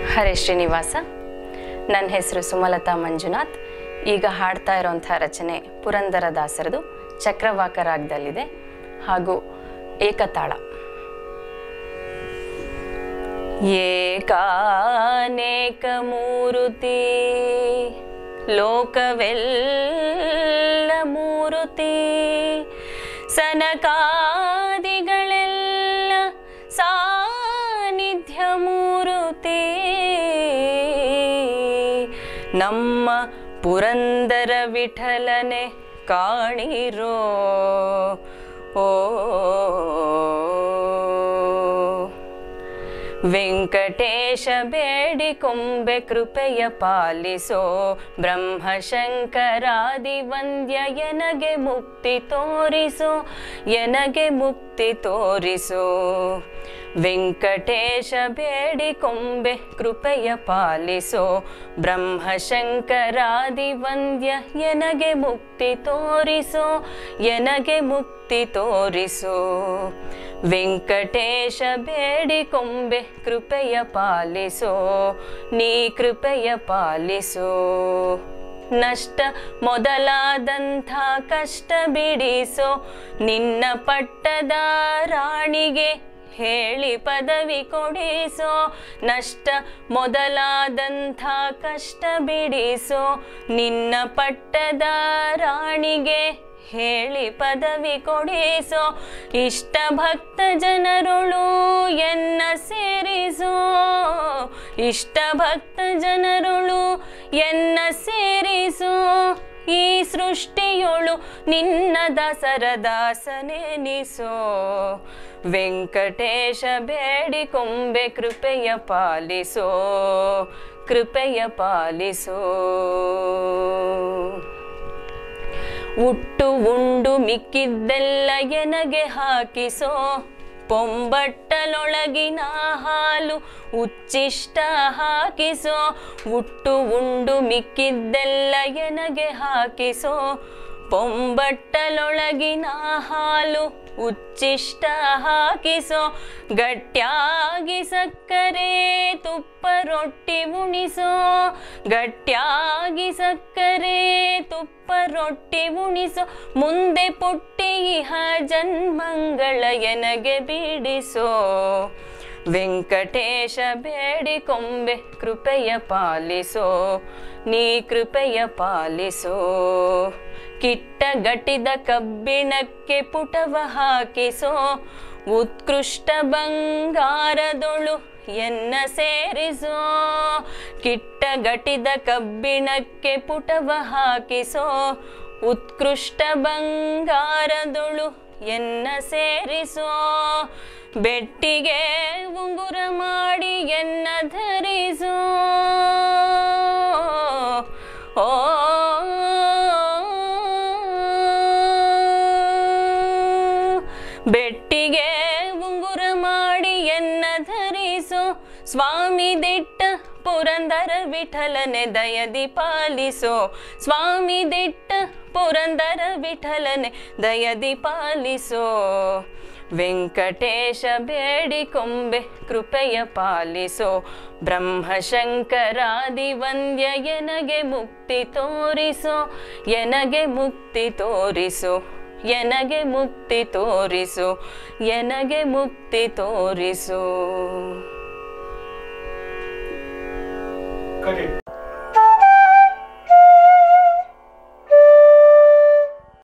ಹರೇ ಶ್ರೀನಿವಾಸ ನನ್ನ ಹೆಸರು ಸುಮಲತಾ ಮಂಜುನಾಥ್ ಈಗ ಹಾಡ್ತಾ ಇರೋಂಥ ರಚನೆ ಪುರಂದರ ದಾಸರದು ಚಕ್ರವಾಕ ರಾಗದಲ್ಲಿದೆ ಹಾಗೂ ಏಕತಾಳ ಏಕಾನೇಕ ಮೂರುತಿ ಲೋಕವೆಲ್ಲ ಮೂರುತಿ ಸನಕಾದಿಗಳೆಲ್ಲ ಸಾನ್ನಿಧ್ಯ ಮೂರುತಿ ನಮ್ಮ ಪುರಂದರ ವಿಠಲನೆ ಕಾಣಿರೋ ಓ ವೆಂಕಟೇಶ ಬೇಡಿಕೊಂಬೆ ಕೃಪೆಯ ಪಾಲಿಸೋ ಬ್ರಹ್ಮಶಂಕರಾದಿ ವಂದ್ಯ ಎನಗೆ ಮುಕ್ತಿ ತೋರಿಸೋ ಎನಗೆ ಮುಕ್ತಿ ತೋರಿಸೋ ವೆಂಕಟೇಶ ಬೇಡಿಕೊಂಬೆ ಕೃಪೆಯ ಪಾಲಿಸೋ ಬ್ರಹ್ಮಶಂಕರಾದಿ ವಂದ್ಯ ಎನಗೆ ಮುಕ್ತಿ ತೋರಿಸೋ ಎನಗೆ ಮುಕ್ತಿ ತೋರಿಸೋ ವೆಂಕಟೇಶ ಬೇಡಿಕೊಂಬೆ ಕೃಪೆಯ ಪಾಲಿಸೋ ನೀ ಕೃಪೆಯ ಪಾಲಿಸೋ ನಷ್ಟ ಮೊದಲಾದಂಥ ಕಷ್ಟ ಬಿಡಿಸೋ ನಿನ್ನ ಪಟ್ಟದ ರಾಣಿಗೆ ಹೇಳಿ ಪದವಿ ಕೊಡಿಸೋ ನಷ್ಟ ಮೊದಲಾದಂಥ ಕಷ್ಟ ಬಿಡಿಸೋ ನಿನ್ನ ಪಟ್ಟದ ರಾಣಿಗೆ ಹೇಳಿ ಪದವಿ ಕೊಡಿಸೋ ಇಷ್ಟ ಭಕ್ತ ಜನರುಳು ಎನ್ನ ಸೇರಿಸೋ ಇಷ್ಟ ಭಕ್ತ ಜನರುಳು ಎನ್ನ ಸೇರಿಸೋ ಈ ಸೃಷ್ಟಿಯೊಳು ನಿನ್ನ ದಾಸರ ದಾಸನೆನಿಸೋ ವೆಂಕಟೇಶ ಬೇಡಿಕೊಂಬೆ ಕೃಪೆಯ ಪಾಲಿಸೋ ಕೃಪೆಯ ಪಾಲಿಸೋ ಉಟ್ಟು ಉಂಡು ಮಿಕ್ಕಿದ್ದೆಲ್ಲ ಎನಗೆ ಹಾಕಿಸೋ ಪೊಂಬಟ್ಟಲೊಳಗಿನ ಹಾಲು ಉಚ್ಚಿಷ್ಟ ಹಾಕಿಸೋ ಉಟ್ಟು ಉಂಡು ಮಿಕ್ಕಿದ್ದೆಲ್ಲ ಎನಗೆ ಹಾಕಿಸೋ ಪೊಂಬಟ್ಟಲೊಳಗಿನ ಹಾಲು ಉಚ್ಚಿಷ್ಟ ಹಾಕಿಸೋ ಗಟ್ಯಾಗಿ ಸಕ್ಕರೆ ತುಪ್ಪ ರೊಟ್ಟಿ ಉಣಿಸೋ ಗಟ್ಯಾಗಿ ಸಕ್ಕರೆ ತುಪ್ಪ ರೊಟ್ಟಿ ಉಣಿಸೋ ಮುಂದೆ ಪುಟ್ಟಿ ಇಹ ಜನ್ಮಂಗಳ ಎನಗೆ ಬಿಡಿಸೋ ವೆಂಕಟೇಶ ಬೇಡಿಕೊಂಬೆ ಕೃಪೆಯ ಪಾಲಿಸೋ ನೀ ಕೃಪೆಯ ಪಾಲಿಸೋ ಕಿಟ್ಟ ಗಟ್ಟಿದ ಕಬ್ಬಿಣಕ್ಕೆ ಪುಟವ ಹಾಕಿಸೋ ಉತ್ಕೃಷ್ಟ ಬಂಗಾರದೊಳು ಎನ್ನ ಸೇರಿಸೋ ಕಿಟ್ಟ ಗಟ್ಟಿದ ಕಬ್ಬಿಣಕ್ಕೆ ಪುಟವ ಹಾಕಿಸೋ ಉತ್ಕೃಷ್ಟ ಬಂಗಾರದೊಳು ಎನ್ನ ಸೇರಿಸೋ ಬೆಟ್ಟಿಗೆ ಉಂಗುರ ಮಾಡಿ ಎನ್ನ ಧರಿಸೋ ಓ ಬೆಟ್ಟಿಗೆ ಉಂಗುರ ಮಾಡಿ ಎನ್ನ ಧರಿಸೋ ಸ್ವಾಮಿ ದಿಟ್ಟ ಪುರಂದರ ವಿಠಲನೆ ದಯದಿ ಪಾಲಿಸೋ ಸ್ವಾಮಿ ದಿಟ್ಟ ಪುರಂದರ ವಿಠಲನೆ ದಯದಿ ಪಾಲಿಸೋ ವೆಂಕಟೇಶ ಬೇಡಿಕೊಂಬೆ ಕೃಪೆಯ ಪಾಲಿಸೋ ಬ್ರಹ್ಮಶಂಕರಾದಿ ವಂದ್ಯ ಎನಗೆ ಮುಕ್ತಿ ತೋರಿಸೋ ಎನಗೆ ಮುಕ್ತಿ ತೋರಿಸೋ ಎನಗೆ ಮುಕ್ತಿ ತೋರಿಸು ಎನಗೆ ಮುಕ್ತಿ ತೋರಿಸು Cut it.